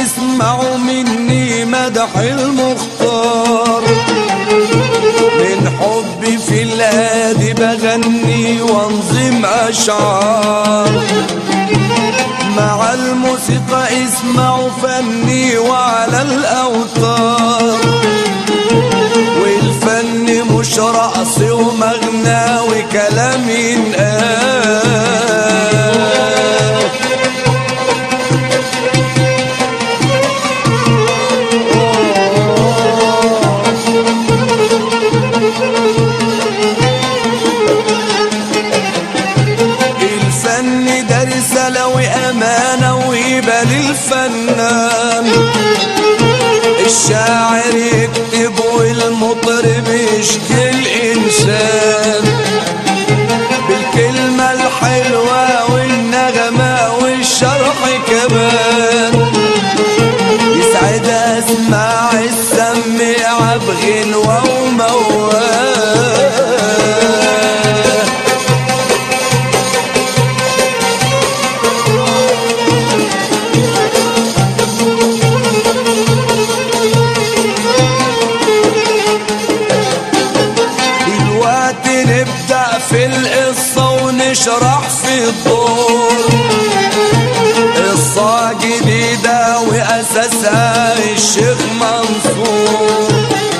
اسمعوا مني مدح المختار من حبي في الهادي بغني وانظم اشعار مع الموسيقى اسمعوا فني وعلى الاوتار والفن مش رقص ومغنى وكلام ينقال الفن ده رسالة وأمانة وهبة للفنان الشاعر يكتب والمطرب يشكي الإنسان بالكلمة الحلوة والنغمة والشرح كمان يسعد أسمع السميع بغنوة وموال دلوقتي نبدأ في القصة ونشرح في الدور قصة جديدة وأساسها الشيخ منصور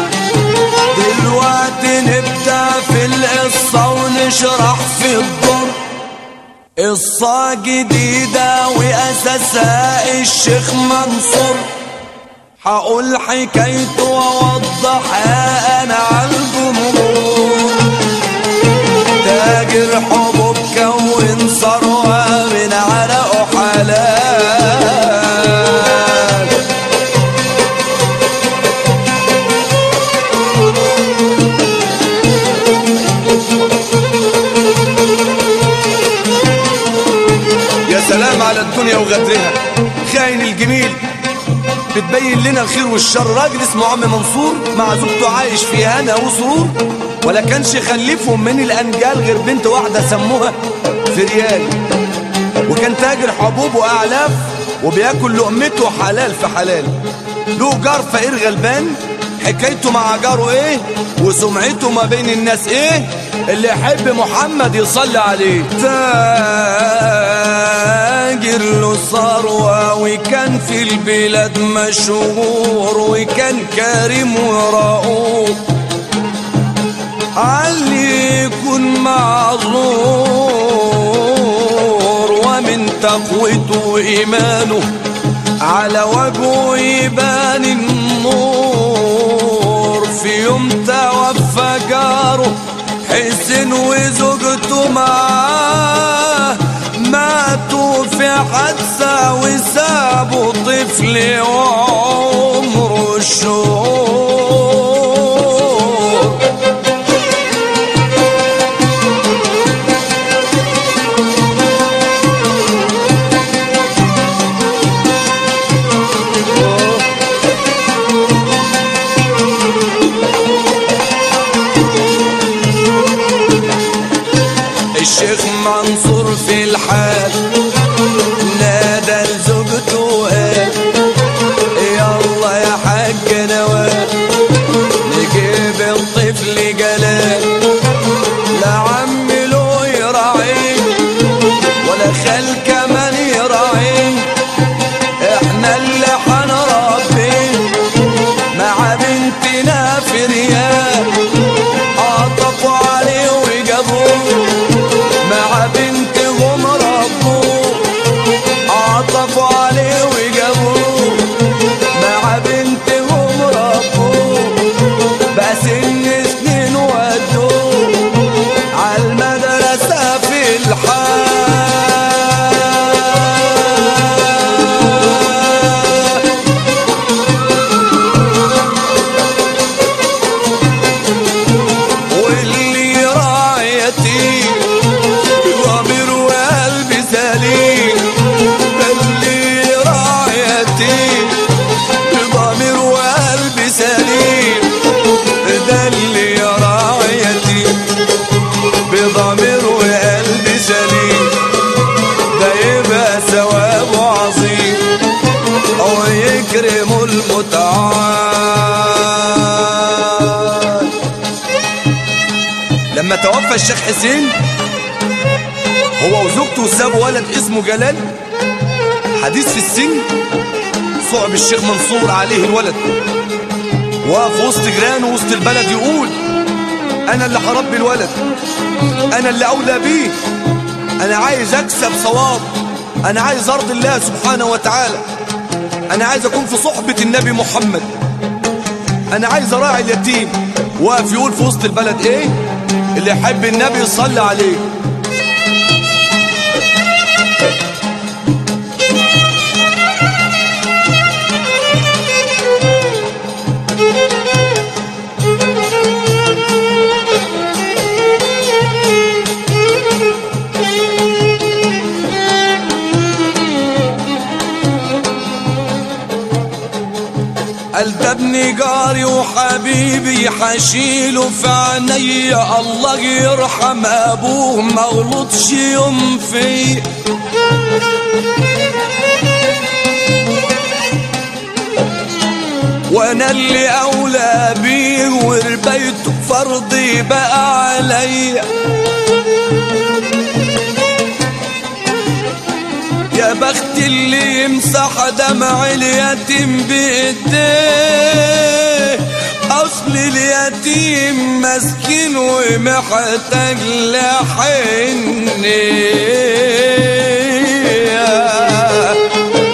دلوقتي نبدأ في القصة ونشرح في الدور قصة جديدة وأساسها الشيخ منصور هقول حكايته واوضحها انا على الجمهور تاجر حبوب كون ثروه من عرقه حلال يا سلام على الدنيا وغدرها خاين الجميل بتبين لنا الخير والشر راجل اسمه عم منصور مع زوجته عايش في هنا وسرور ولا كانش خلفهم من الانجال غير بنت واحده سموها فريال وكان تاجر حبوب واعلاف وبياكل لقمته حلال في حلال له جار فقير غلبان حكايته مع جاره ايه وسمعته ما بين الناس ايه اللي يحب محمد يصلي عليه تاجر له ثروة وكان في البلاد مشهور وكان كريم ورؤوف علي يكون معذور ومن تقوته وإيمانه على وجهه يبان النور في يوم توفى جاره حسين وزوجته معاه ماتوا في حادثة وسابوا طفل وعمره الشهور الشيخ منصور في الحال نادى لزوجته قال يلا يا حاج انا يكرم المتعال لما توفى الشيخ حسين هو وزوجته ساب ولد اسمه جلال حديث في السن صعب الشيخ منصور عليه الولد وقف وسط جيرانه وسط البلد يقول انا اللي هربي الولد انا اللي اولى بيه انا عايز اكسب صواب انا عايز ارضي الله سبحانه وتعالى انا عايز اكون في صحبة النبي محمد انا عايز اراعي اليتيم واقف يقول في وسط البلد ايه اللي يحب النبي يصلي عليه قال ده ابن جاري وحبيبي حشيله في عينيا الله يرحم ابوه ما غلطش يوم فيه وانا اللي اولى بيه وربيته فرضي بقى عليا يا بخت اللي يمسح دمع اليتيم بايديه اصل اليتيم مسكين ومحتاج لحنيه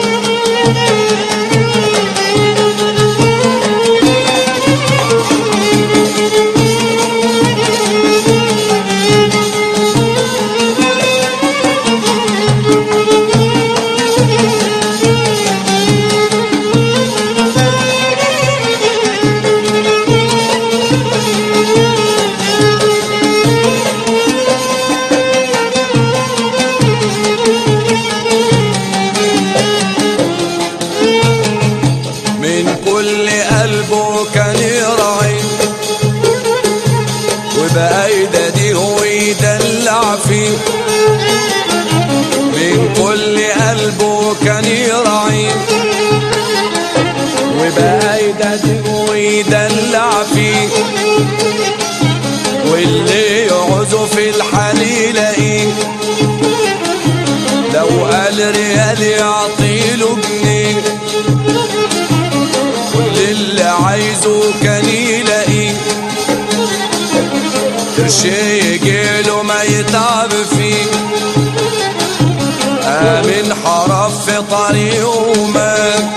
من كل قلبه كان يراعي وبأيده دي هو يدلع فيه من كل قلبه كان يراعي وبأيده دي هو يدلع فيه واللي يعوزه في الحال يلاقيه لو قال ريال يعطيله جنيه كل اللي عايزه كان يلاقيه قرش يجيله ما يتعب فيه آمن حرف في طريقه ومات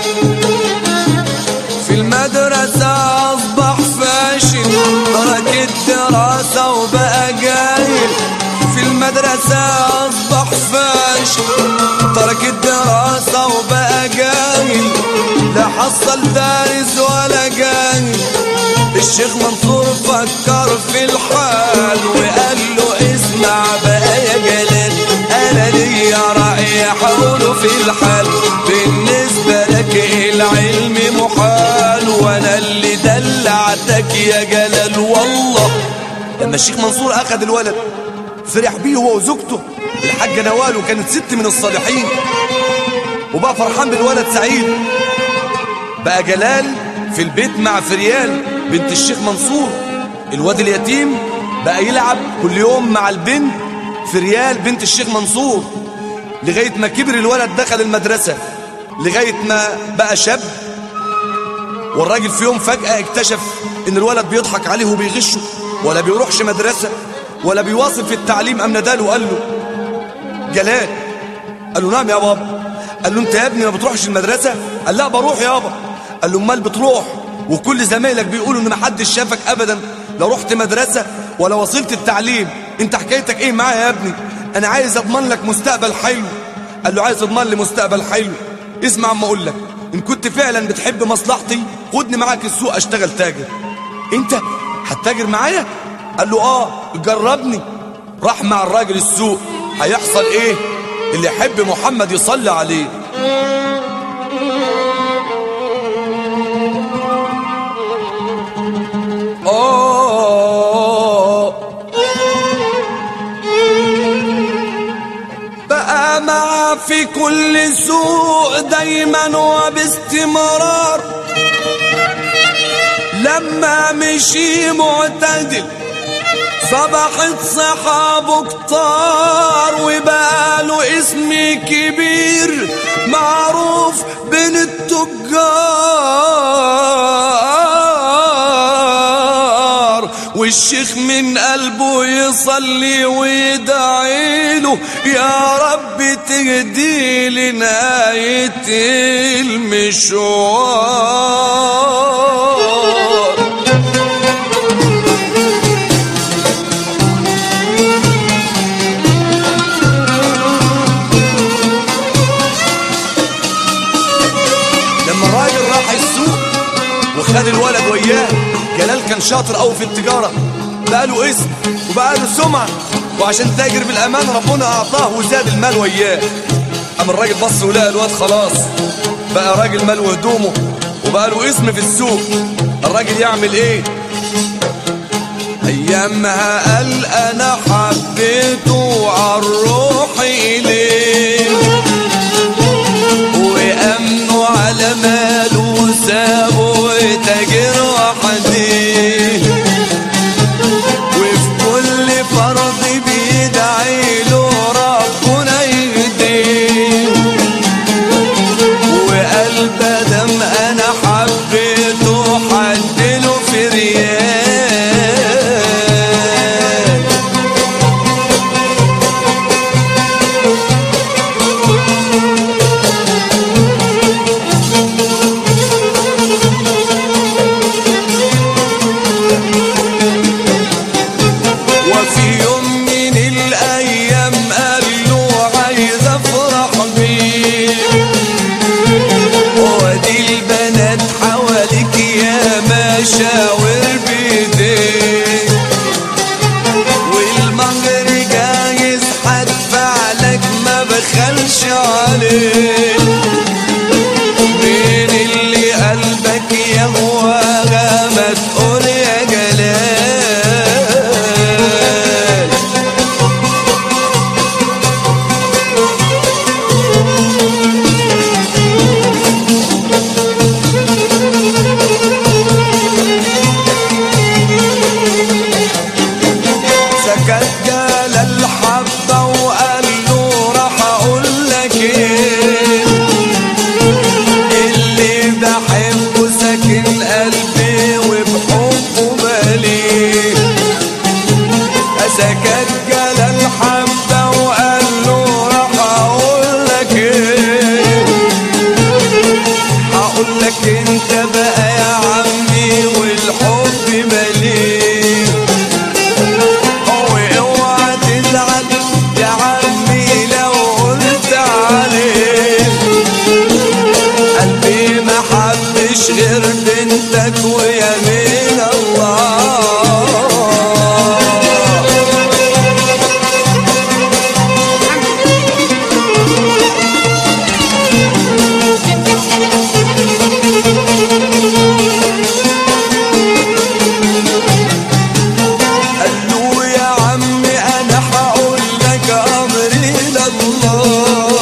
في المدرسة أصبح فاشل ترك الدراسة وبقى جاهل في المدرسة أصبح فاشل ترك الدراسة وبقى جاهل لا حصل دارس ولا جاهل الشيخ منصور فكر في الحال وقال له اسمع بقى يا جلال انا ليا رأي حوله في الحال بالنسبة لك العلم محال وانا اللي دلعتك يا جلال والله لما الشيخ منصور اخذ الولد فرح بيه هو وزوجته الحاجة نوال وكانت ست من الصالحين وبقى فرحان بالولد سعيد بقى جلال في البيت مع فريال بنت الشيخ منصور الواد اليتيم بقى يلعب كل يوم مع البنت فريال بنت الشيخ منصور لغاية ما كبر الولد دخل المدرسة لغاية ما بقى شاب والراجل في يوم فجأة اكتشف ان الولد بيضحك عليه وبيغشه ولا بيروحش مدرسة ولا بيواصل في التعليم ام نداله وقال له جلال قال له نعم يا بابا قال له انت يا ابني ما بتروحش المدرسة قال لا بروح يابا قال له امال بتروح وكل زمايلك بيقولوا ان ما حدش شافك ابدا لا رحت مدرسة ولا وصلت التعليم انت حكايتك ايه معايا يا ابني انا عايز اضمن لك مستقبل حلو قال له عايز اضمن لي مستقبل حلو اسمع اما اقول لك ان كنت فعلا بتحب مصلحتي خدني معاك السوق اشتغل تاجر انت هتتاجر معايا قال له اه جربني راح مع الراجل السوق هيحصل ايه اللي يحب محمد يصلي عليه آه بقى مع في كل سوء دايما وباستمرار لما مشي معتدل صبحت صحابه كتار وبقى له اسم كبير معروف بين التجار والشيخ من قلبه يصلي ويدعي له يا رب تهدي لنهاية المشوار لما الراجل راح السوق وخد الولد وياه جلال كان شاطر قوي في التجارة بقى له اسم وبقى له سمعة وعشان تاجر بالأمان ربنا أعطاه وزاد المال وياه أما الراجل بص ولقى الواد خلاص بقى راجل مال وهدومه وبقى له اسم في السوق الراجل يعمل ايه أيامها قال أنا حبيته عالروح إليه وأمنوا على ماله سابوا تاجر وحديه وفي كل فرض بيدعي له ربنا يهديه وقال بدم أنا حبيته حدله في ريال وفي يوم من الأيام قال له عايز أفرح بيه وادي البنات حواليك يا مشاور بيديك والمهر جايز هدفع لك ما بخلش عليك مين اللي قلبك يهواها ما تقول يا جلال سكت جال الحبة وقال له راح اقول لك ايه اللي بحبه ساكن قلبي وبحبه مليء سكت جال الحبة وقال له راح اقول لك ايه هقول لك انت بقى يا عمي والحب مليء اوعى تزعل يا عمي لو قلت عليه قلبي ما حبش غير بنتك ويمين الله قال له يا عمي انا هقول لك امري لله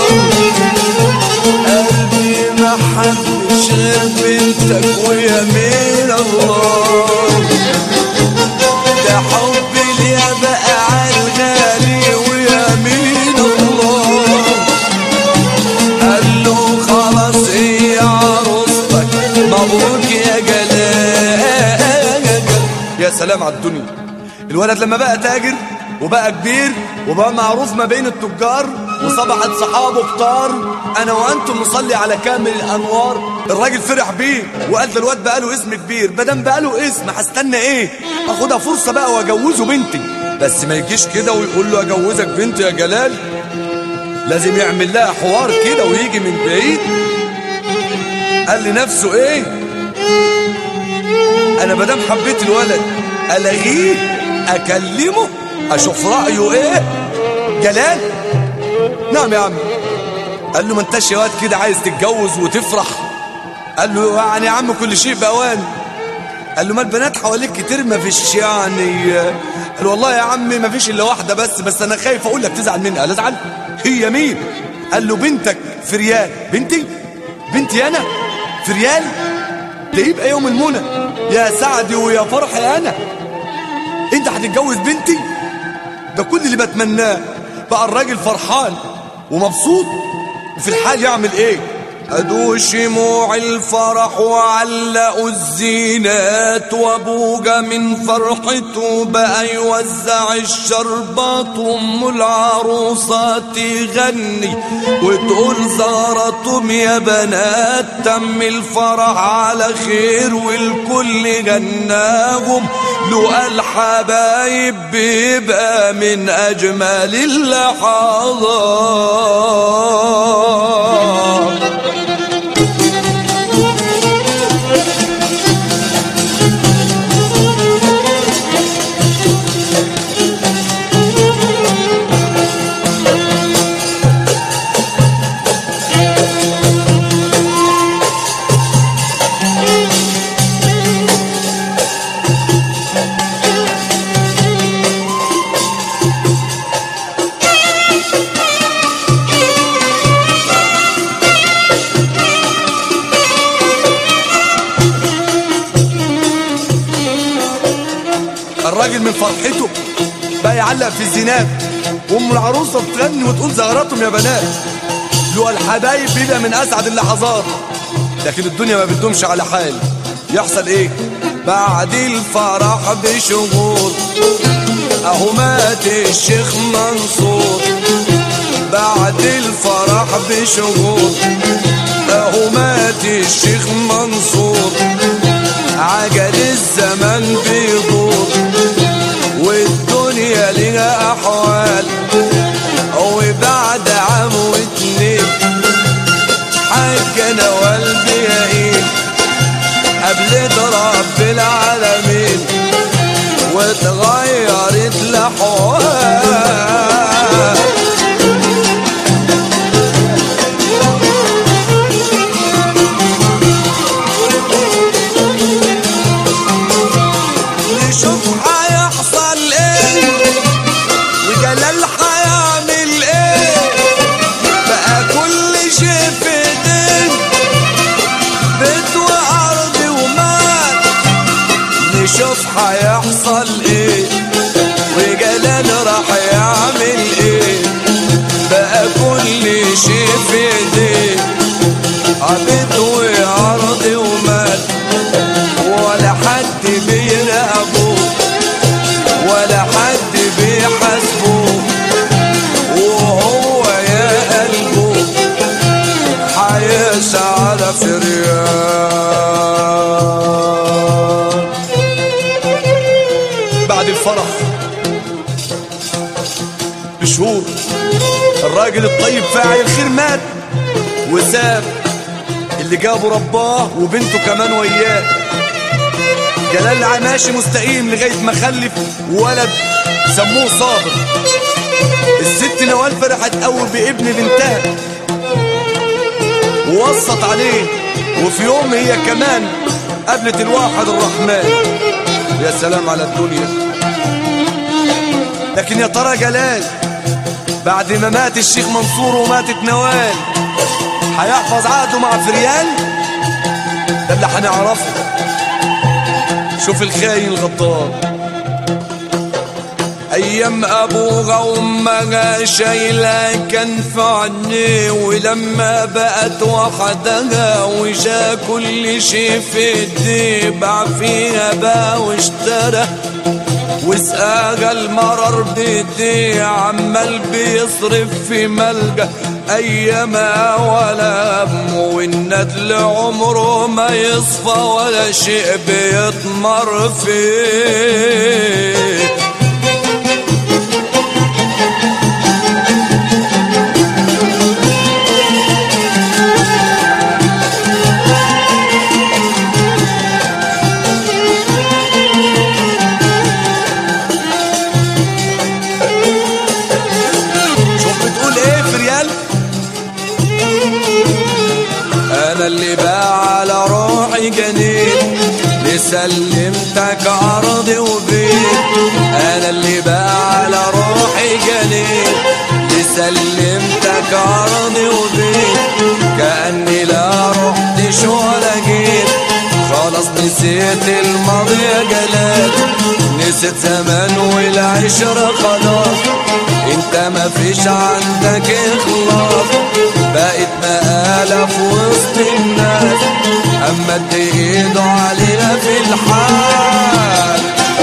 قلبي ما حبش غير بنتك ويمين الله ده حبي ليا بقى عالغالي ويمين الله قال له خلاص هي عروستك مبروك يا جلال يا سلام على الدنيا الولد لما بقى تاجر وبقى كبير وبقى معروف ما بين التجار وصبحت صحابه كتار انا وانتم نصلي على كامل الانوار الراجل فرح بيه وقال ده الواد بقى له اسم كبير مادام بقى له اسم هستنى ايه اخدها فرصه بقى واجوزه بنتي بس ما يجيش كده ويقول له اجوزك بنتي يا جلال لازم يعمل لها حوار كده ويجي من بعيد قال لنفسه ايه انا مادام حبيت الولد الغيه اكلمه اشوف رايه ايه جلال نعم يا عم قال له ما انتش يا واد كده عايز تتجوز وتفرح قال له يعني يا عم كل شيء باوان قال له ما البنات حواليك كتير ما فيش يعني قال والله يا عم ما فيش الا واحده بس بس انا خايف اقول لك تزعل منها لا ازعل هي مين قال له بنتك في ريال بنتي بنتي انا في ريال ده يبقى يوم المنى يا سعدي ويا فرحي انا انت هتتجوز بنتي ده كل اللي بتمناه بقى الراجل فرحان ومبسوط وفي الحال يعمل ايه أدوا شموع الفرح وعلقوا الزينات وابوجا من فرحته بقى يوزع الشربات وام العروسة تغني وتقول زارتهم يا بنات تم الفرح على خير والكل غناهم لقى الحبايب بيبقى من أجمل اللحظات الراجل من فرحته بقى يعلق في الزينات وام العروسه تغني وتقول زغراتهم يا بنات لو الحبايب بيبقى من اسعد اللحظات لكن الدنيا ما بتدومش على حال يحصل ايه بعد الفرح بشهور اهو مات الشيخ منصور بعد الفرح بشهور اهو مات الشيخ منصور عجل الزمن بيدور والدنيا لها احوال وبعد عام واتنين حاج نوال بيعين قبل رب العالمين واتغيرت الاحوال نشوف هيحصل ايه وجلال هيعمل ايه بقى كل شيء في ايديه بيت وارض ومال نشوف هيحصل ايه وجلال راح يعمل ايه بقى كل شيء في ايديه عبيد وعرض ومال ولا حد بيراقبه ولا حد بيحاسبه وهو يا قلبه هيسعى في ريال بعد الفرح بشهور الراجل الطيب فاعل الخير مات وساب اللي جابه رباه وبنته كمان وياه جلال ماشي مستقيم لغاية ما خلف ولد سموه صابر الست نوال فرحت قوي بابن بنتها ووصت عليه وفي يوم هي كمان قابلت الواحد الرحمن يا سلام على الدنيا لكن يا ترى جلال بعد ما مات الشيخ منصور وماتت نوال هيحفظ عهده مع فريال ده اللي هنعرفه شوف الخاين الغدار ايام ابوها وامها شايله كان في عينيه ولما بقت وحدها وجا كل شي في ايديه باع فيها بقى واشترى وسقاها المرر بايديه عمال بيصرف في ملجأ ايامها ولا هم والندل عمره ما يصفى ولا شيء بيطمر فيه شوف بتقول ايه في ريال انا اللي بقى على روحي جنين لسلمتك عرضي وبيت انا اللي بقى على روحي جنين سلمتك عرضي وبيت كأني لا رحتش ولا جيت خلاص نسيت الماضي يا جلال نسيت زمان والعشرة خلاص انت ما فيش عندك اخلاص بقيت مقالة في وسط الناس اما اد ايده علينا في الحال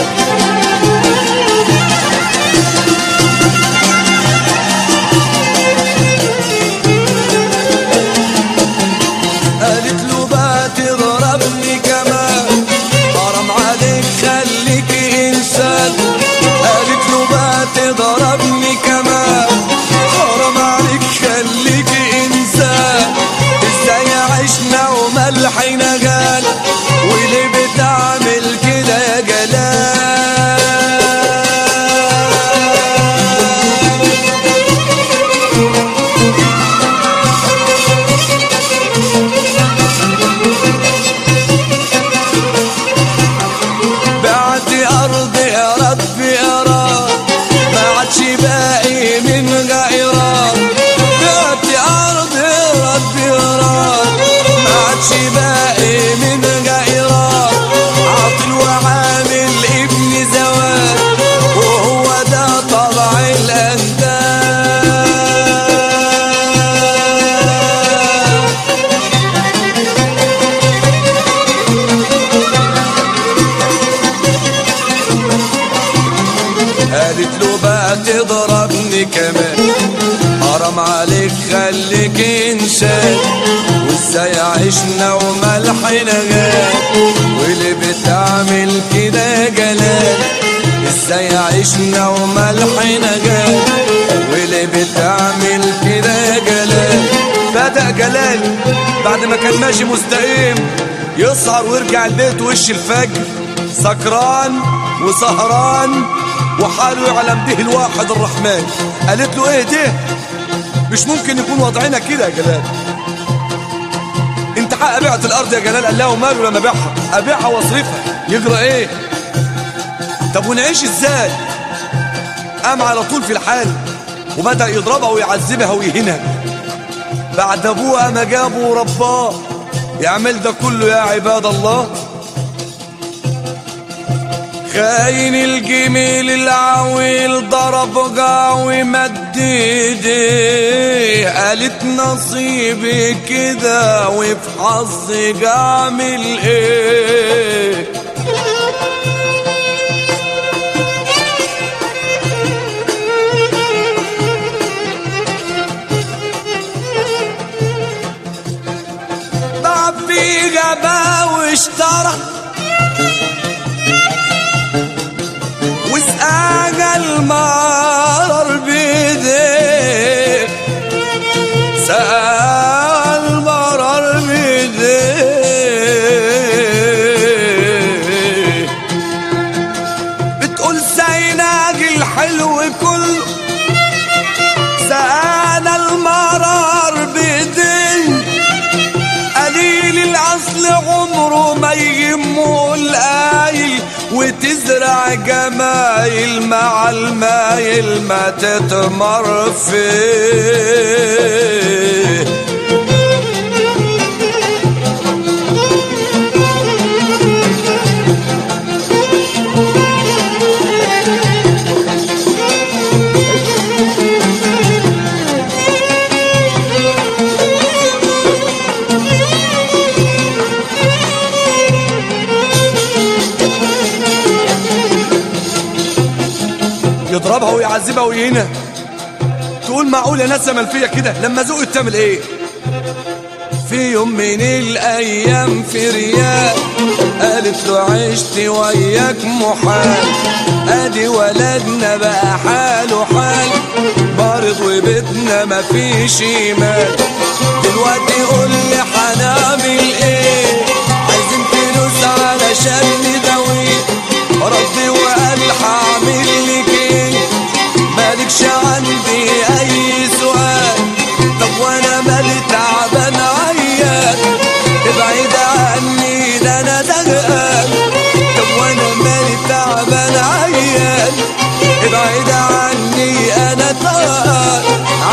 قالت له بقى تضربني كمان حرام عليك خليك انسان قالت له بقى تضربني كمان حرام عليك خليك انسان ازاي عشنا وملحنا جال وليه بتعمل كده يا جلال بعت أرض يا رب يا رب ما عادش باقي من غيرك بعت أرض يا رب يا رب ما عادش باقي من غيرك عاطل وعامل ابن زواج وهو ده طبع الأنداد قالت له بقى تضربني كمان حرام عليك خليك انسان وازاي عشنا وملحنا غاب واللي بتعمل كده يا جلال ازاي عشنا وملحنا غاب واللي بتعمل كده يا جلال بدأ جلال بعد ما كان ماشي مستقيم يسهر ويرجع البيت وش الفجر سكران وسهران وحاله يعلم به الواحد الرحمن قالت له ايه ده مش ممكن يكون وضعنا كده يا جلال انت حق بعت الارض يا جلال قال لها وماله لما ابيعها ابيعها واصرفها يجرى ايه طب ونعيش ازاي قام على طول في الحال وبدأ يضربها ويعذبها ويهينها بعد ابوها ما جابه ورباه يعمل ده كله يا عباد الله خاين الجميل العويل ضرب قاوي مد ايديه قالت نصيبي كده وفي حظي اعمل ايه ضعف في جبا واشترى وسقاج المرر بيديه سقى المرر بيديه بتقول سيناج الحلو كله سقانا المرر بيديه قليل الاصل عمره ما يهمه القايل وتزرع جمايل مع المايل ما تتمر فيه يضربها ويعذبها ويهينها تقول معقول يا ناس عمل فيا كده لما ذوقت تعمل ايه في يوم من الايام في ريال قالت له عشت وياك محال ادي ولدنا بقى حاله حال مرض وبيتنا مفيش ايمان دلوقتي قول لي هنعمل ايه عايزين فلوس علشان نداويه ربي وقال هعمل لك ايه مالكش عندي اي سؤال طب وانا مالي تعبان عيان ابعد عني ده انا زهقان طب وانا مالي تعبان عيان ابعد عني انا طهقان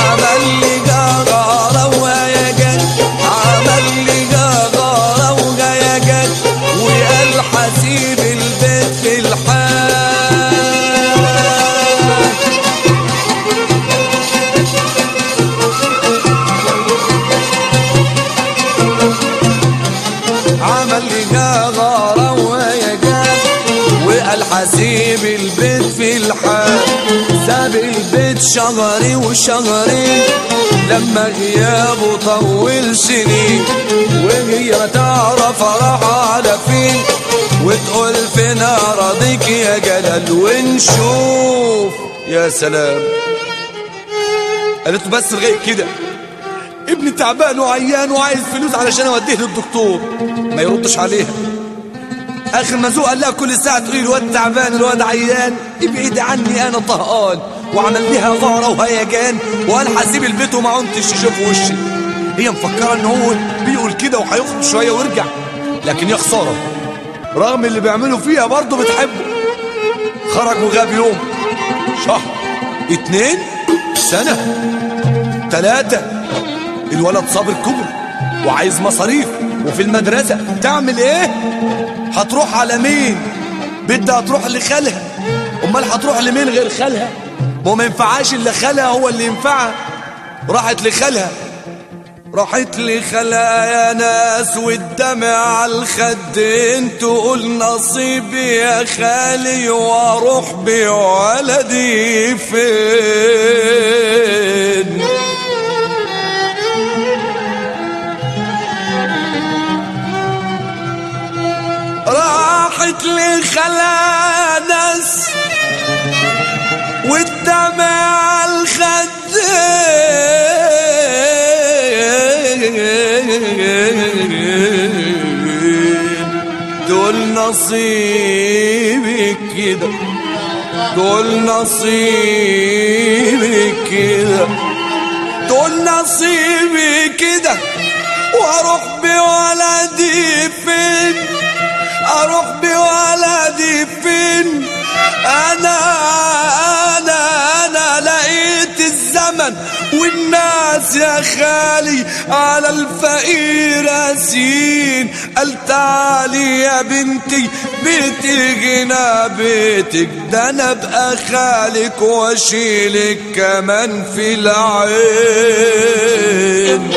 عمل لها غارة ويجان وقال حسيب البيت في الحال ساب البيت شهري وشهرين لما غيابه طول سنين وهي تعرف راح على فين وتقول فين اراضيك يا جلال ونشوف يا سلام قالت له بس لغايه كده ابني تعبان وعيان وعايز فلوس علشان اوديه للدكتور ما يردش عليها اخر ما ذوق قال لها كل ساعه تقولي الواد تعبان الواد عيان ابعد عني انا طهقان وعمل لها غاره وهيجان وقال هسيب البيت وما عدتش اشوف وشي هي مفكره ان هو بيقول كده وهيخرج شويه ويرجع لكن يا خساره رغم اللي بيعمله فيها برضه بتحبه خرج وغاب يوم شهر اتنين سنة تلاتة الولد صابر كبر وعايز مصاريف وفي المدرسة تعمل ايه هتروح على مين بدها هتروح لخالها امال هتروح لمين غير خالها ما هو ما ينفعاش الا خالها هو اللي ينفعها راحت لخالها راحت لي خلا يا ناس والدمع على الخدين تقول نصيبي يا خالي واروح بولدي فين راحت لي خلا ناس والدمع على الخدين دول نصيبك كده دول نصيبك كده دول نصيبي كده واروح بولدي فين اروح بولدي فين انا انا انا لقيت الزمن والناس يا خالي على الفقير اسين قال تعالي يا بنتي بيتي هنا بيتك ده انا ابقى خالك واشيلك كمان في العين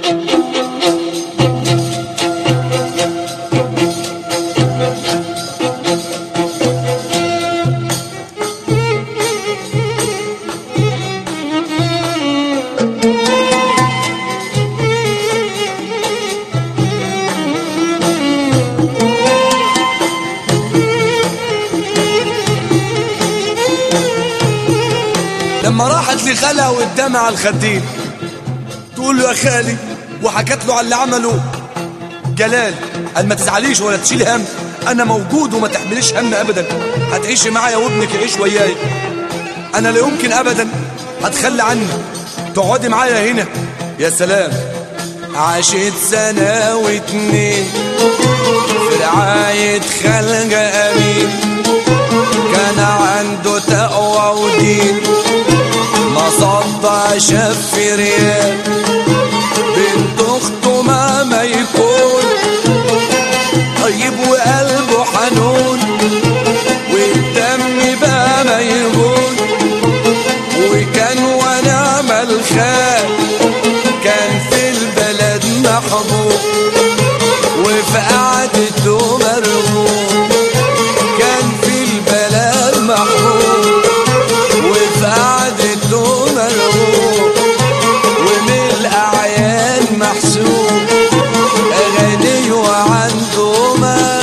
لما راحت لخالها والدمع على الخدين تقول له يا خالي وحكت له على اللي عمله جلال قال ما تزعليش ولا تشيل هم انا موجود وما تحمليش هم ابدا هتعيشي معايا وابنك يعيش وياي انا لا يمكن ابدا هتخلى عني تقعدي معايا هنا يا سلام عاشت سنة واتنين في رعاية خلق أمين كان عنده تقوى ودين ما صدى شاف ريال بنت أخته ما يكون طيب وقلبه حنون والدم بقى ميهون وكان ونعم الخال كان في البلد محبوب وفي قعدته مرغوب كان في البلد محبوب وفي قعدته مرغوب ومن الأعيان محسوب غني وعنده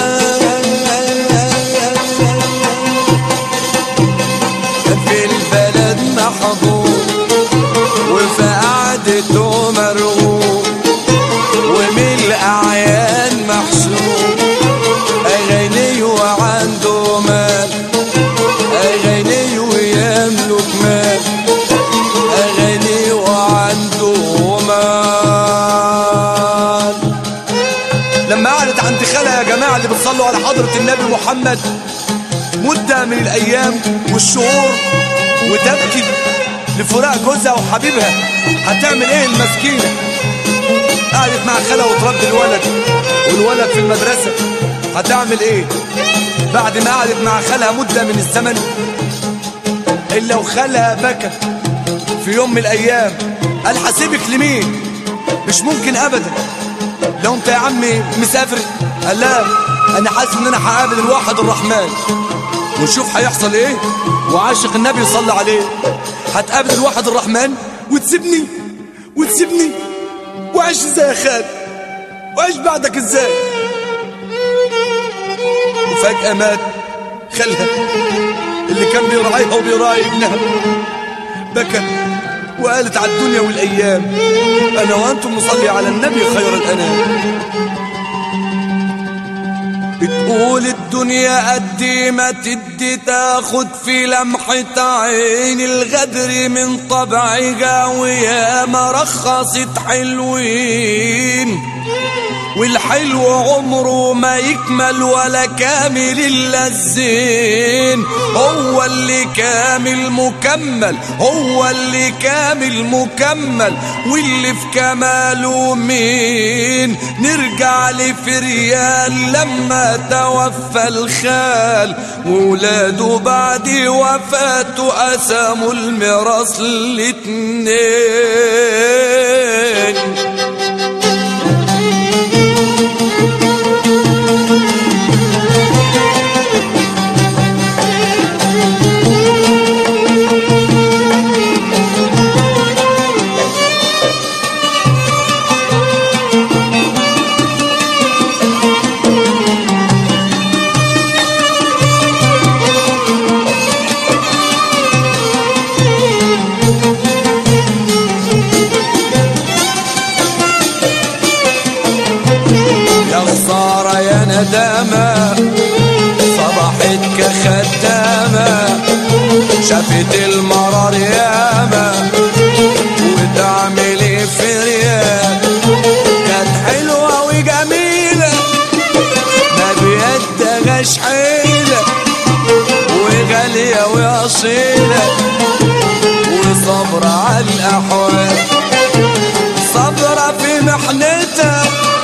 مال كان في البلد محبوب وفي قعدته مرغوب ومن الأعيان محسوب أغني وعنده مال أغني ويملك مال أغني وعنده مال لما قعدت عند خالها يا جماعة اللي بتصلوا على حضرة النبي محمد مدة من الأيام والشهور وتبكي لفراق جوزها وحبيبها هتعمل ايه المسكينة قعدت مع خالها وتربي الولد والولد في المدرسة هتعمل ايه بعد ما قعدت مع خالها مدة من الزمن إلا وخالها بكى في يوم من الأيام قال هسيبك لمين مش ممكن أبدا لو انت يا عمي مسافر قال لا انا حاسس ان انا هقابل الواحد الرحمن ونشوف هيحصل ايه وعاشق النبي صلى عليه هتقابل الواحد الرحمن وتسيبني وتسيبني وعيش ازاي يا خال وعيش بعدك ازاي وفجأة مات خالها اللي كان بيراعيها وبيراعي ابنها بكى وقالت على الدنيا والأيام أنا وأنتم نصلي على النبي خير الأنام بتقول الدنيا قد ما تدي تاخد في لمحة عين الغدر من طبعها ويا ما رخصت حلوين والحلو عمره ما يكمل ولا كامل الا الزين هو اللي كامل مكمل هو اللي كامل مكمل واللي في كماله مين نرجع لفريال لما توفى الخال وولاده بعد وفاته قسموا الميراث الاتنين يا خسارة يا ندامة صبحت كخدامة شافت المرار ياما وتعملي فريال كانت حلوة وجميلة ما بيدغش حيلة وغالية وأصيلة وصبرة على الأحوال صبرة في محنتها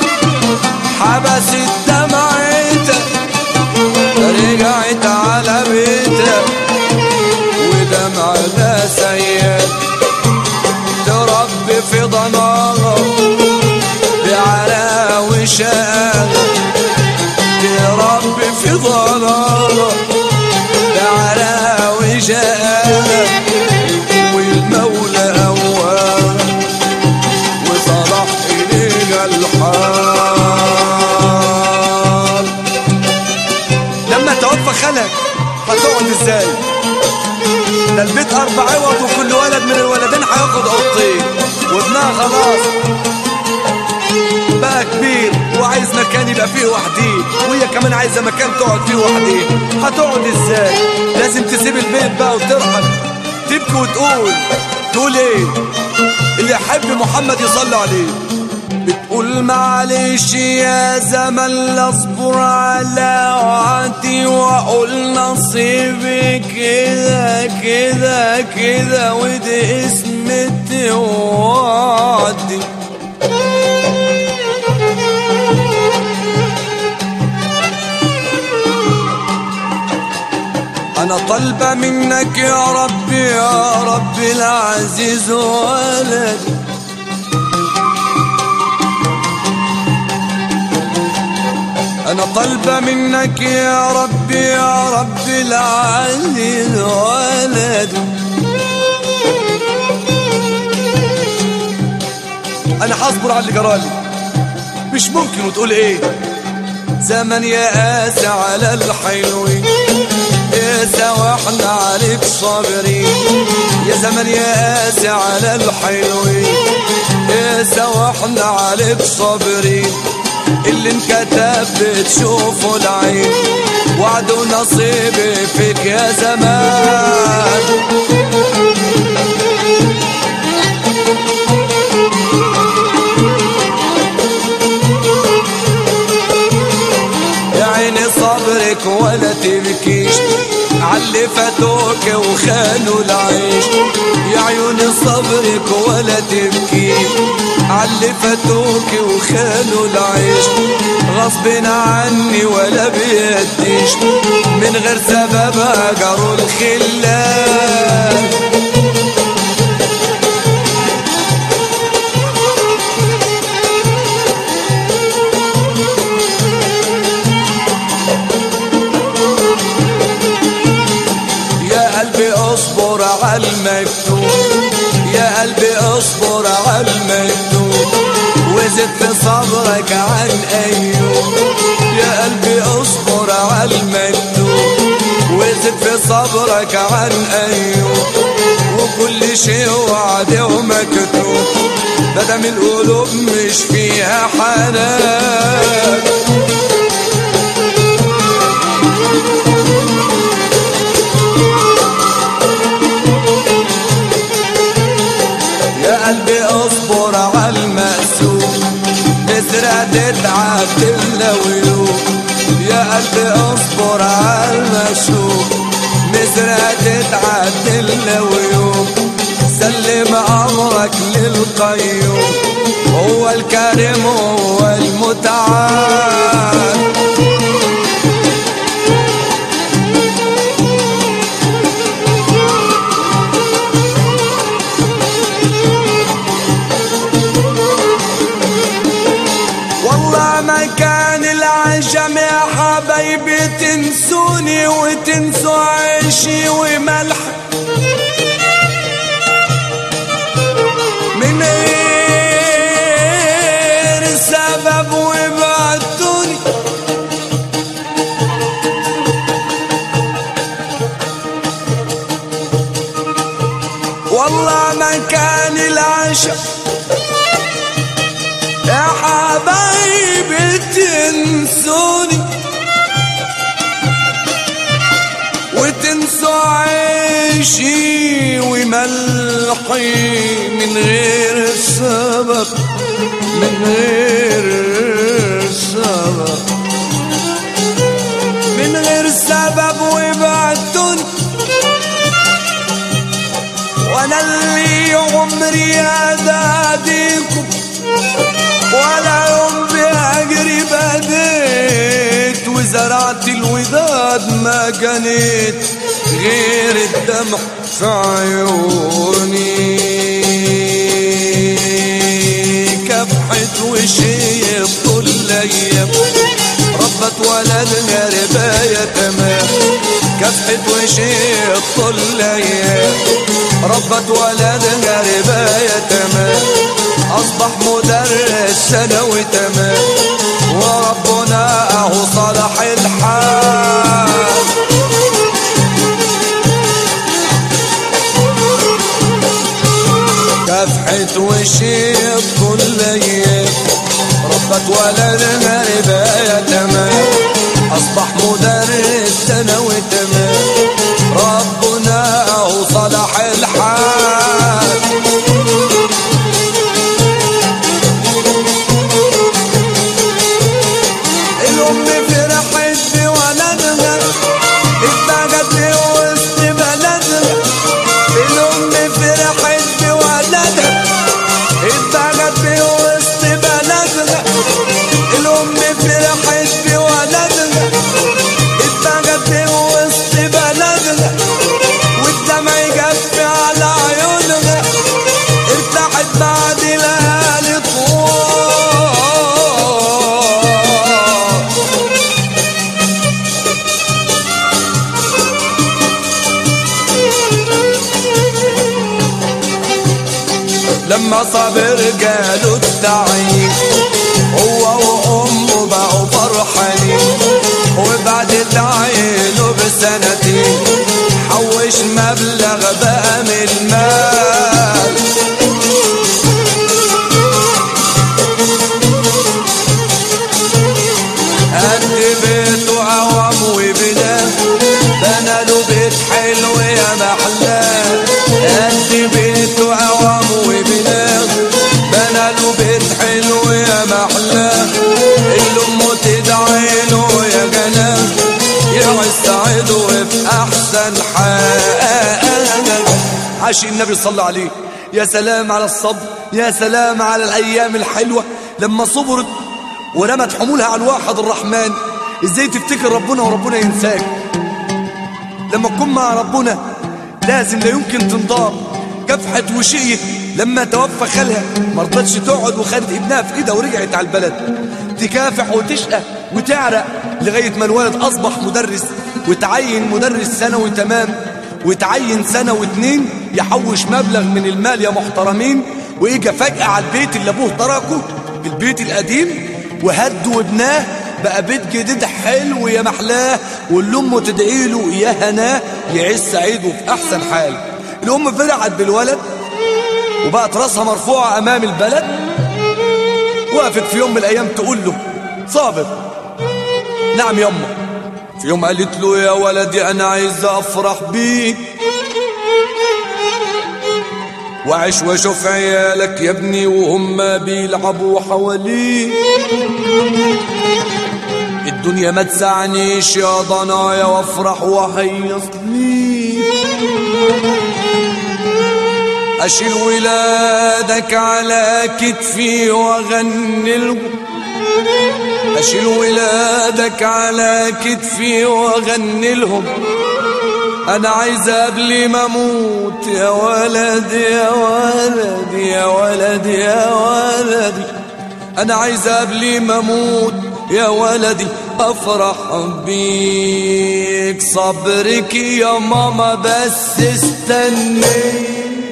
حبست دمعتها رجعت على بيتها ودمعها سيئة تربي في ضناها بعلا وشاها تربي في ضناها بعلا وشاها والمولى أواها وصلح إليها الحال لما توفى خالك هتقعد ازاي ده البيت اربع عوض وكل ولد من الولدين هياخد اوضتين وابنها خلاص بقى كبير وعايز مكان يبقى فيه وحدين وهي كمان عايزه مكان تقعد فيه وحدين هتقعد ازاي لازم تسيب البيت بقى وترحل تبكي وتقول تقول ايه اللي يحب محمد يصلي عليه بتقول معلش يا زمن لا اصبر على وعدي واقول نصيبي كده كده كده ودي اسمتي وعدي انا طالبه منك يا رب يا رب العزيز ولدي انا طالبه منك يا رب يا رب العزيز ولدي انا هصبر على اللي جرالي مش ممكن وتقول ايه زمن يا قاسي على الحلوين قاسى واحنا عليك صابرين يا زمن يا قاسي على الحلوين قاسى واحنا عليك صابرين اللي انكتب بتشوفه العين وعد ونصيبي فيك يا زمان يا عيني صبرك ولا تبكيش عاللي فاتوك وخانوا العيش يا عيوني صبرك ولا تبكيش عاللي فاتوك وخانوا العيش غصب عني ولا بيديش من غير سبب هجروا الخلان صبرك عن أيوب يا قلبي اصبر على المكتوب وزد في صبرك عن أيوب وكل شيء وعد ومكتوب مادام القلوب مش فيها حنان يا قلبي اصبر على المقسوم نزرع تتعب تلويوب يا قلبي اصبر على المشوم نزرع تتعب تلويوب سلم امرك للقيوم هو الكريم هو المتعال والله ما كان العجم يا حبايبي تنسوني وتنسوا عيشي وملح من غير سبب وبعتوني والله ما كان العشق يا حبايبي تنسوني وتنسوا عيشي وملحي من غير سبب من غير سبب من غير سبب وبعتوني وانا اللي عمري اداديكم ولا يوم بأجري بديت وزرعت الوداد ما جنيت غير الدمع في عيوني كبحت وشي طول الايام ربت ولدها رباية تمام كبحت وشي طول الايام ربت ولدها رباية تمام أصبح مدرس ثانوي تمام وربنا أهو صلح الحال كفحت وشيط كل ايام ربت ولدنا رباية تمام أصبح مدرس ثانوي تمام ربنا أهو صلح الحال الأم فرحت بولدها اتبعت لي وسط بلدها الأم فرحت بولدها اتبعت لي وسط بلدها الأم فرحت بولدها اتبعت لي وسط بلدها والدمع يجف على عيونها ارتاحت بعد ليالي طوال لما صابر قالوا التعيين هو وامه بقوا فرحانين وبعد تعيينه بسنتين حوش مبلغ بقى من المال قد بيته عوام وبلاد بنى له بيت حلو يا محلاه قد بيته عوام وبلاد بنى له بيت حلو يا محلاه اللي امه تدعي له يا جناه يعيش سعيد وفي احسن حال عاش النبي صلى عليه يا سلام على الصبر يا سلام على الأيام الحلوة لما صبرت ورمت حمولها على الواحد الرحمن ازاي تفتكر ربنا وربنا ينساك لما تكون مع ربنا لازم لا يمكن تنضار كفحت وشيت لما توفى خالها ما رضتش تقعد وخدت ابنها في ايدها ورجعت على البلد تكافح وتشقى وتعرق لغاية ما الولد أصبح مدرس وتعين مدرس ثانوي تمام وتعين سنة واتنين يحوش مبلغ من المال يا محترمين وإجا فجأة على البيت اللي أبوه تركه البيت القديم وهد وبناه بقى بيت جديد حلو يا محلاه واللي امه تدعي له يا هناه يعيش سعيد وفي احسن حال الام فرحت بالولد وبقت راسها مرفوعه امام البلد وقفت في يوم من الايام تقول له صابر نعم يما في يوم قالت له يا ولدي انا عايز افرح بيك وعيش واشوف عيالك يا ابني وهم بيلعبوا حواليك الدنيا ما تسعنيش يا ضنايا وافرح وهيص ليك اشيل ولادك على كتفي واغني لهم اشيل ولادك على كتفي واغني لهم انا عايز قبل ما اموت يا ولد يا ولد يا ولد يا ولدي انا عايز قبل ما اموت يا ولدي افرح بيك صبرك يا ماما بس استني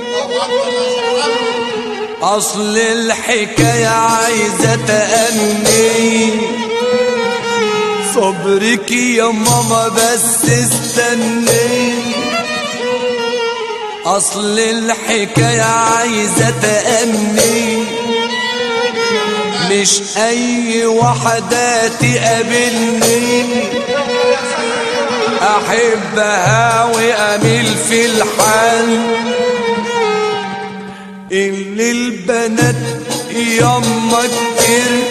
اصل الحكايه عايزه تأني صبرك يا ماما بس استني اصل الحكايه عايزه تأني مش اي واحده تقابلني احبها واميل في الحال اللي البنات ياما كتير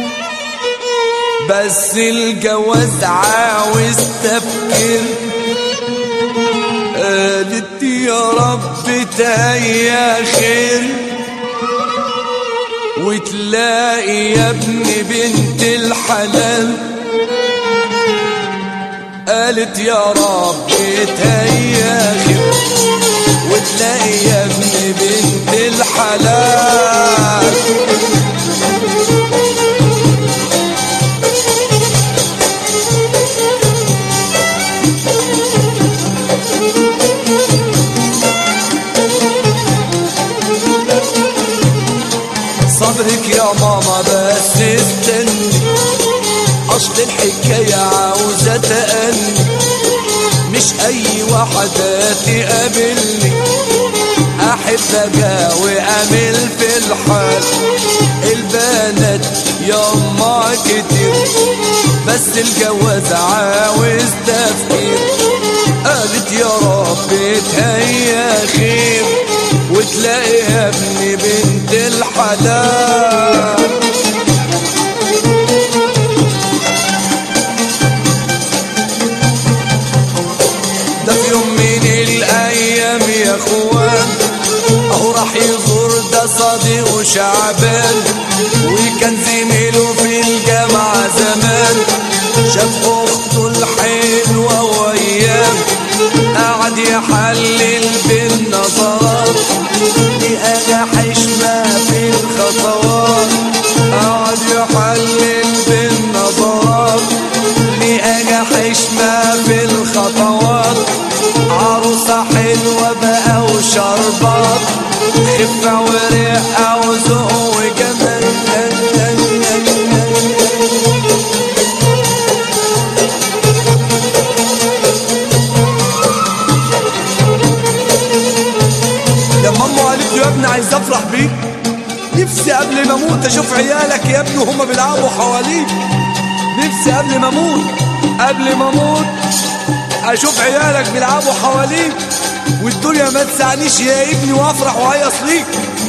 بس الجواز عاوز تفكير قالت يا رب تهيا خير وتلاقي يا ابن بنت الحلال قالت يا رب تهيا خير وتلاقي يا ابن بنت الحلال صبرك يا ماما بس استني اصل الحكاية عاوزة تأني مش اي واحدة تقابلني احب اجاوي امل في الحال البنات ياما كتير بس الجواز عاوز تفكير قالت يا رب تهيا خير وتلاقي يا ابني بنت الحلال ده في يوم من الايام يا اخوان اهو راح يزور ده صديقه شعبان وكان زميله في الجامعة زمان شاف اخته الحلوة وايام قعد يحلل بالنظرات لقى حشمة في الخطوات قعد يحلل بالنظرات لقى حشمة في الخطوات عروسة حلوة بقى وشربات خفة ورقة وذوق وجمال يا ماما قالت له يا ابني عايز افرح بيك نفسي قبل ما اموت اشوف عيالك يا ابني وهما بيلعبوا حواليك نفسي قبل ما اموت قبل ما اموت اشوف عيالك بيلعبوا حواليك والدنيا ما تسعنيش يا ابني وافرح وهيص ليك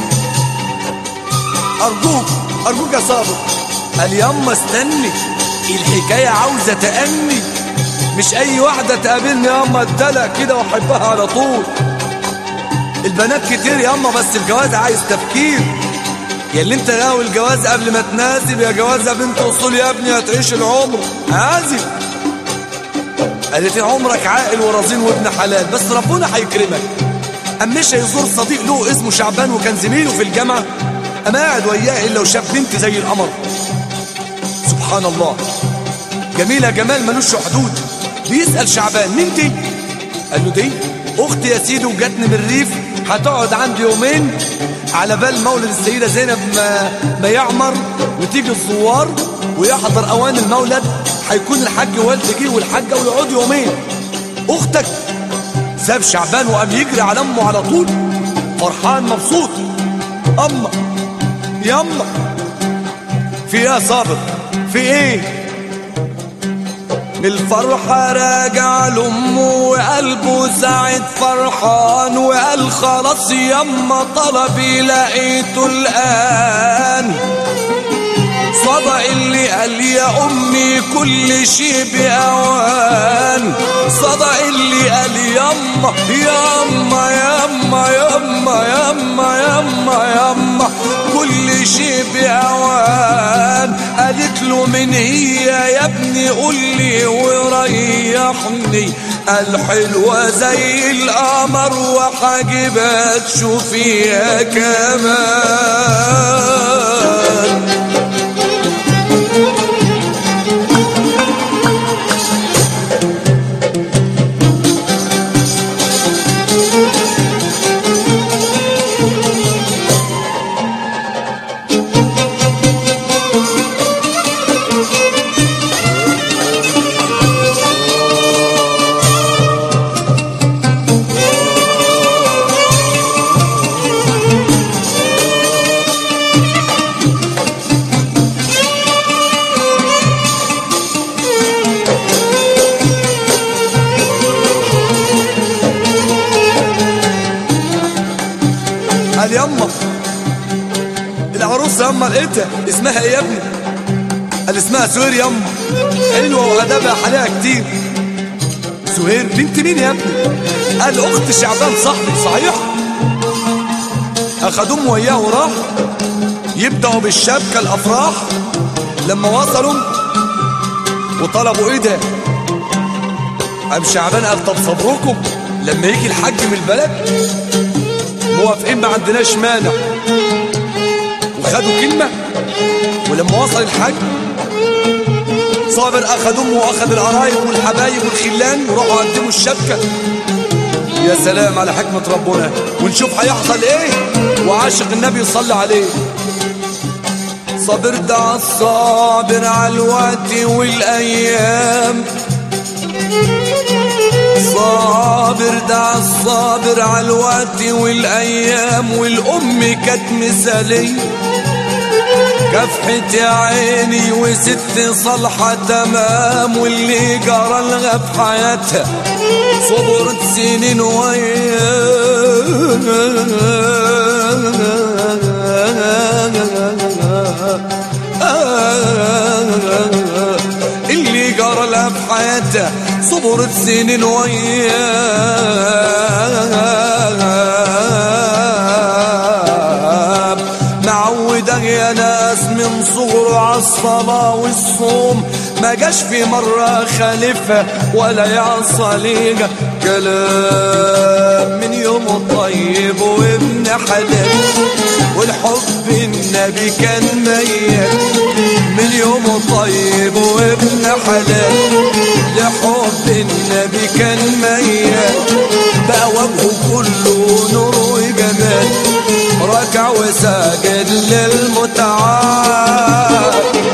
ارجوك ارجوك يا صابر قال ياما استني الحكايه عاوزه تأني مش اي واحده تقابلني ياما اتدلق كده واحبها على طول البنات كتير ياما بس الجواز عايز تفكير يا اللي انت ناوي الجواز قبل ما تناسب يا جوازة بنت اصول يا ابني هتعيش العمر عازم قالت لي عمرك عاقل ورزين وابن حلال بس ربنا هيكرمك أم مش هيزور صديق له اسمه شعبان وكان زميله في الجامعة أم قاعد وياه إلا وشاف بنت زي القمر سبحان الله جميلة جمال ملوش حدود بيسأل شعبان مين دي؟ قال له دي أختي يا سيدي وجاتني من الريف هتقعد عندي يومين على بال مولد السيدة زينب ما, ما يعمر وتيجي الزوار ويحضر أوان المولد هيكون الحاج والد جه والحاجة ويقعدوا يومين أختك ساب شعبان وقام يجري على أمه على طول فرحان مبسوط أما يما في ايه يا صابر في ايه من الفرحة راجع لأمه وقلبه سعد فرحان وقال خلاص يما طلبي لقيته الآن صدق اللي قال يا أمي كل شي بأوان صدق اللي قال يما يما يما يما يما يما يما كل شي بأوان قالت له من هي يا ابني قول لي وريحني الحلوة زي القمر وحاجبها تشوفيها كمان قال يما العروسة يما لقيتها اسمها ايه يا ابني قال اسمها سهير يما حلوة وأدبها حالها كتير سهير بنت مين يا ابني قال أخت شعبان صاحبي صحيح أخدوا أمه وياه وراح يبدأوا بالشبكة الأفراح لما وصلوا وطلبوا ايه ده قام شعبان قال طب صبركم لما يجي الحج من البلد موافقين ما عندناش مانع وخدوا كلمة ولما وصل الحج صابر أخد أمه وأخد القرايب والحبايب والخلان وراحوا قدموا الشبكة يا سلام على حكمة ربنا ونشوف هيحصل ايه وعاشق النبي يصلي عليه صبر ده الصابر على الوقت والأيام صابر ده الصابر على الوقت والأيام والأم كانت مثالية كفحت يا عيني وست صالحة تمام واللي جرى لها في حياتها صبرت سنين وياه اللي جرى لها في حياتها صبرت سنين وياه معودة يا ناس من صغره عالصلاة والصوم ما جاش في مرة خالفة ولا يعصى ليها كلام من يوم طيب وابن حلال والحب النبي كان ميت من يوم طيب وابن حلال لحب النبي كان ميت بقى وجهه كله نور وجمال ركع وساجد للمتعال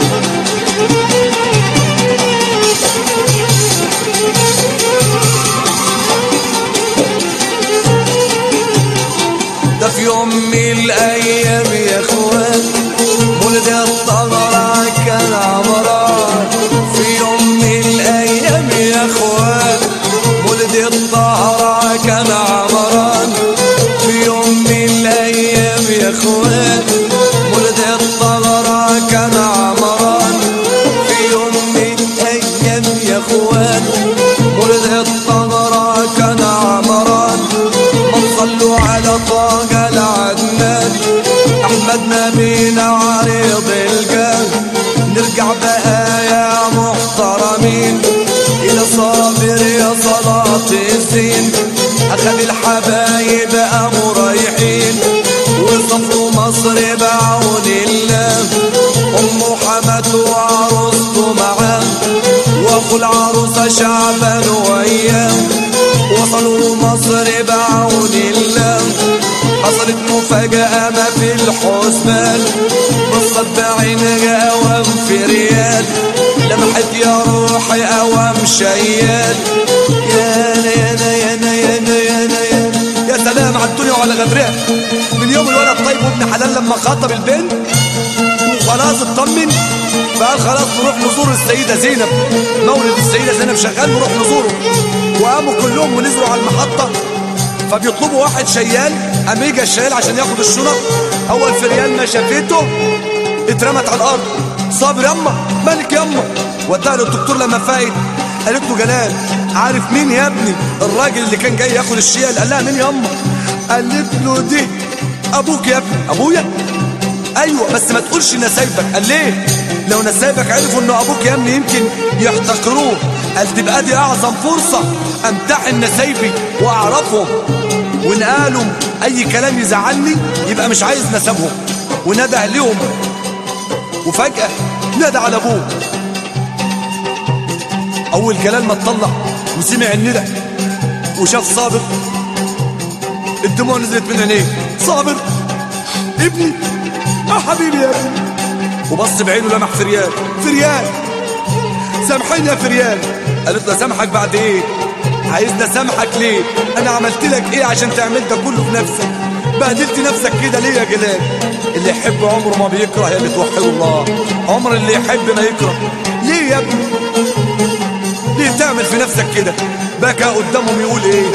ده في يوم من الايام يا اخوان ولد الطهرة كان عمران في يوم من الايام يا اخوان ولد الطهرة كان عمران في يوم من الايام يا اخوان ولد الطهرة كان عمران في يوم من الايام يا اخوان ولد الطهرة كان عمران ما صلوا على طه العدنان احمد نبينا عريض الجاه نرجع بقى يا محترمين الى صابر يا صلاة الزين اخذ الحبايب قاموا رايحين وصفوا مصر بعون الله ام حمد وعروسته معاه واخو العروسه شعبا وياه وصلوا مصر بعون الله حصلت مفاجأة ما في الحسبان بصت بعينها أوام في ريال لمحت يا روحي أوام شيال يانا يانا يانا يانا يانا يانا يا سلام على الدنيا وعلى غدرها من يوم الولد طيب وابن حلال لما خاطب البنت وخلاص اطمن فقال خلاص نروح نزور السيدة زينب مولد السيدة زينب شغال نروح نزوره وقاموا كلهم ونزلوا على المحطة فبيطلبوا واحد شيال قام يجي الشيال عشان ياخد الشنط اول في ريال ما شافته اترمت على الارض صابر يما مالك يما وداها للدكتور لما فايت قالت له جلال عارف مين يا ابني الراجل اللي كان جاي ياخد الشيال قال لها مين يما قالت له دي ابوك يا ابني ابويا ايوه بس ما تقولش نسايبك قال ليه لو نسايبك عرفوا انه ابوك يا ابني يمكن يحتقروه قال تبقى دي اعظم فرصه امتحن نسايبي واعرفهم وان قالوا اي كلام يزعلني يبقى مش عايز نسبهم ونادى عليهم وفجاه نادى على ابوه اول كلام ما اتطلع وسمع الندى وشاف صابر الدموع نزلت من عينيه صابر ابني اه حبيبي يا ابني وبص بعينه لمح فريال فريال سامحيني يا فريال قالت له سامحك بعد ايه عايزني اسامحك ليه انا عملت لك ايه عشان تعمل ده كله في نفسك بهدلت نفسك كده ليه يا جلال اللي يحب عمره ما بيكره يا اللي توحده الله عمر اللي يحب ما يكره ليه يا ابني ليه تعمل في نفسك كده بكى قدامهم يقول ايه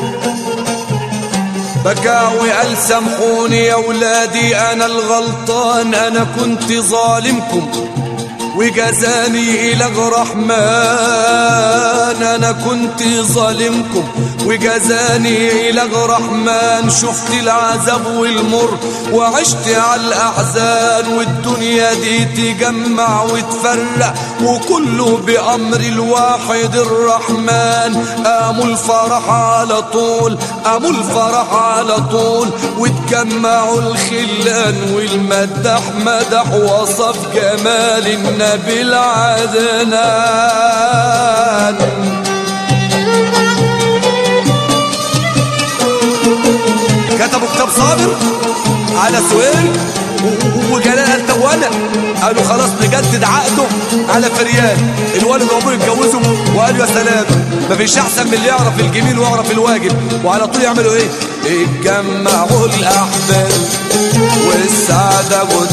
بكى وقال سامحوني يا ولادي انا الغلطان انا كنت ظالمكم وجزاني إله رحمن أنا كنت ظالمكم وجزاني إله رحمن شفت العذاب والمر وعشت على الأحزان والدنيا دي تجمع وتفرق وكله بأمر الواحد الرحمن قاموا الفرح على طول قاموا الفرح على طول وتجمعوا الخلان والمدح مدح وصف جمال النبي العدنان كتبوا كتاب صابر على سوير وجلال قال طب وانا قالوا خلاص نجدد عقده على فريال الوالد وابوه يتجوزوا وقالوا يا سلام مفيش احسن من اللي يعرف الجميل ويعرف الواجب وعلى طول يعملوا ايه اتجمعوا الاحباب والسعاده